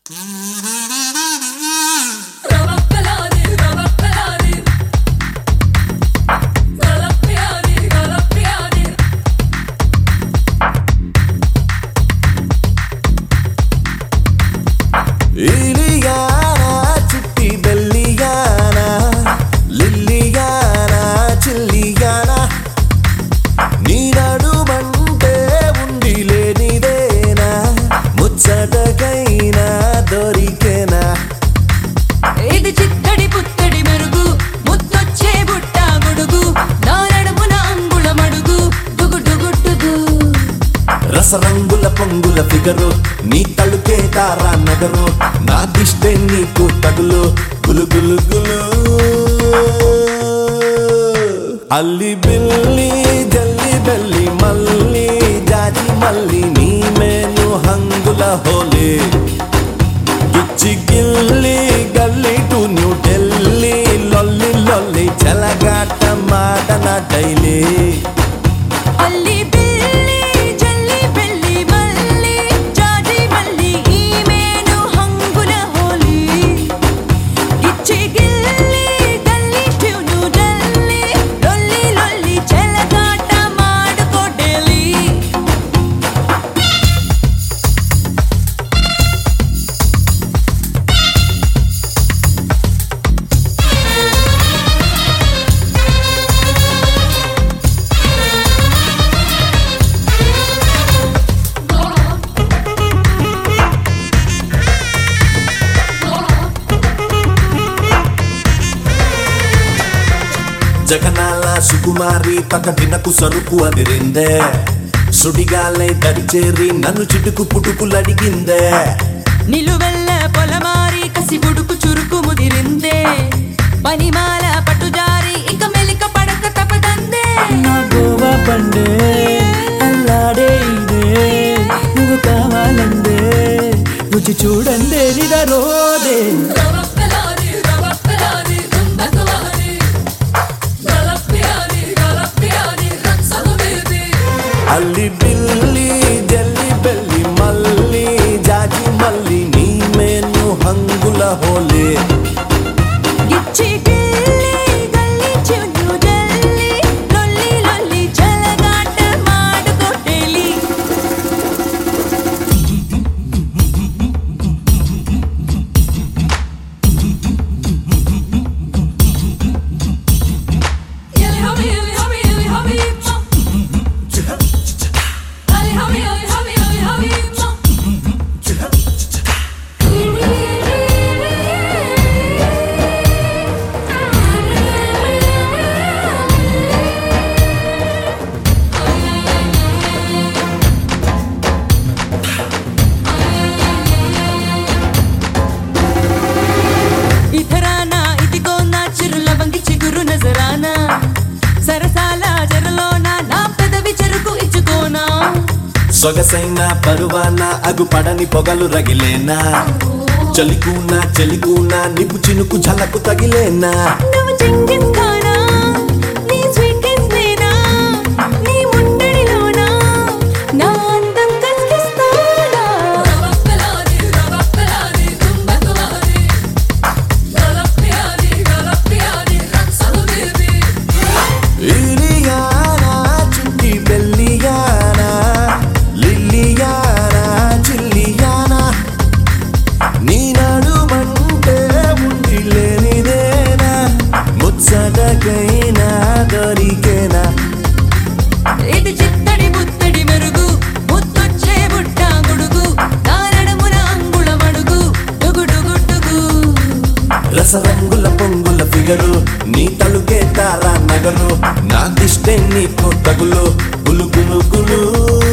ఇలియానా చిట్టి బెల్లియానా లిల్లియానా చిల్లియానా నీ నడుమంటే ఉండి లేనిదేనా ముచ్చటకైనా దొరికేనా ఇది చిత్తడి పుత్తడి మెరుగు ముద్దొచ్చే బుట్ట గొడుగు నా నడుమున అంగుళ మడుగు డుగు డుగు డుగు రసరంగుల పొంగుల ఫిగరు నీ తలుకే తారా నగరు నా దిష్టే నీకు తగులు గులు గులు గులు అల్లి బిల్లి జల్లి బెల్లి మల్లి జాజి మల్లి నీ మేను హంగుల హోలీ గిచ్చి గిల్లి గల్లి టు న్యూ ఢిల్లీ లొల్లి లొల్లి చెలగాట మాట నా డైలీ అల్లి బిల్లి జల్లి బెల్లి మల్లి జాజి మల్లి ఈమెను హంగుల హోలీ గిచ్చి గిల్లి గల్లి ట్యూను డల్లి లొల్లి లొల్లి చెలగాట మాడుకో ఢిల్లీ జగనాల సుకుమారి పకటినకు సరుకు అదిరిందే సుడిగాలై దరిచేరి నన్ను చిటుకు పుటుకులడిగిందే నిలువెల్ల పొలమారి కసి బుడుకు చురుకు ముదిరిందే పనిమాల పట్టుజారి ఇక మెలిక పడక తపదందే నా గోవా పండే అల్లాడే ఇదే నువ్వు కావాలందే రుచి చూడండి నిదరోదే అల్లి బిల్లి జల్లి బెల్లి మల్లి జాజి మల్లి నీ మేను హంగుల హోలే గిచ్చి గిల్లి గల్లి చున్ను డల్లి లొల్లి లొల్లి జలగాట మాడుకో ఢిల్లీ ఇతరానా ఇదిగో నా చిరుల వంగి చిగురు నజరానా సరసాల జరలోన నా పెదవి చెరుకు ఇచ్చుకోనా సొగసైన పరువాన అగుపడని పొగలు రగిలేనా చలికూన చెలికూన నిపు చినుకు ఝలకు తగిలేనా నువ్వు చింగిస్ ఖానా నీ స్వీట్ నేనా నీ ముండడిలోనా నా అందం కస్కిస్తానా ఇలియానా చుట్టి బెల్లియానా లిల్లియానా చిల్లియానా నీ నడుమంటే ఉండి లేనిదేనా ముచ్చటకైనా దొరికేనా ఇది చిత్తడి ముత్తడి మెరుగు ముత్తొచ్చే బుట్ట గుడుగు నా నడుమున అంగుళ మడుగు డుగు డుగు డుగు రసరంగుల పొంగుల ఫిగరు నీ తలుకే తారా నగరు నా దిష్టే నీకు తగులు గులు గులు గులు